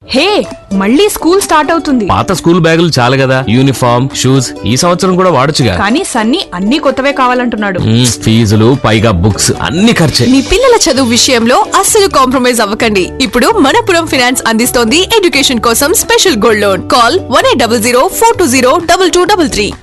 హే మళ్ళీ school start అవుతుంది పాత స్కూల్ బ్యాగులు చాలు కదా యూనిఫామ్ షూస్ ఈ సంవత్సరం కూడా వాడొచ్చుగా కానీ సన్నీ అన్ని కొత్తవే కావాలంటున్నాడు మ్మ్, ఫీజులు పైగా బుక్స్ అన్ని ఖర్చే మీ పిల్లల చదువు విషయంలో అస్సలు కాంప్రమైజ్ అవ్వకండి ఇప్పుడు మనపురం ఫైనాన్స్ అందిస్తోంది ఎడ్యుకేషన్ కోసం special gold loan call one eight double zero four two zero double two double three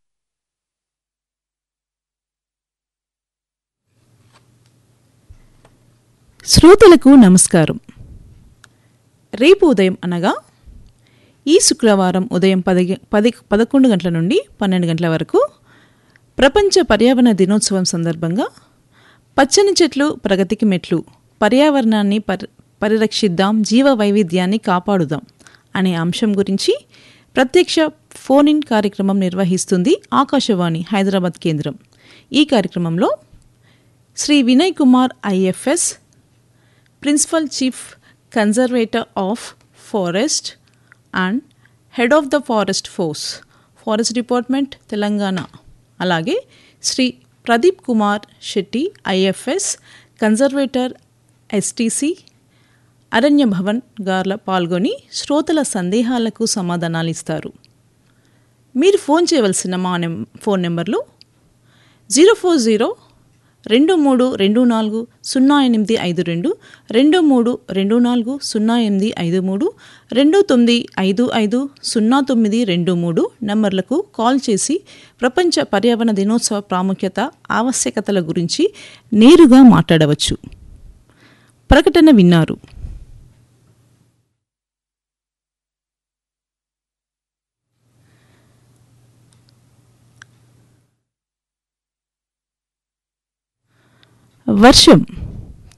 శ్రోతలకు నమస్కారం రేపు ఉదయం అనగా ఈ శుక్రవారం ఉదయం పది పది పదకొండు గంటల నుండి పన్నెండు గంటల వరకు ప్రపంచ పర్యావరణ దినోత్సవం సందర్భంగా పచ్చని చెట్లు ప్రగతికి మెట్లు పర్యావరణాన్ని పరి పరిరక్షిద్దాం జీవ వైవిధ్యాన్ని కాపాడుదాం అనే అంశం గురించి ప్రత్యక్ష ఫోన్ ఇన్ కార్యక్రమం నిర్వహిస్తుంది ఆకాశవాణి హైదరాబాద్ కేంద్రం ఈ కార్యక్రమంలో Shri Vinay Kumar IFS principal chief conservator of forest and head of the forest force forest department Telangana అలాగే Shri Pradeep Kumar Shetty IFS conservator STC Aranya Bhavan గార్ల పాల్గొని శ్రోతల సందేహాలకు సమాధానాలు ఇస్తారు మీరు ఫోన్ చేయవలసిన మా నెం ఫోన్ నెంబర్లు జీరో ఫోర్ జీరో రెండు మూడు రెండు నాలుగు సున్నా ఎనిమిది ఐదు రెండు రెండు మూడు రెండు నాలుగు సున్నా ఎనిమిది ఐదు మూడు రెండు తొమ్మిది ఐదు ఐదు సున్నా తొమ్మిది రెండు మూడు నంబర్లకు కాల్ చేసి ప్రపంచ పర్యావరణ దినోత్సవ ప్రాముఖ్యత ఆవశ్యకతల గురించి నేరుగా మాట్లాడవచ్చు ప్రకటన విన్నారు వర్షం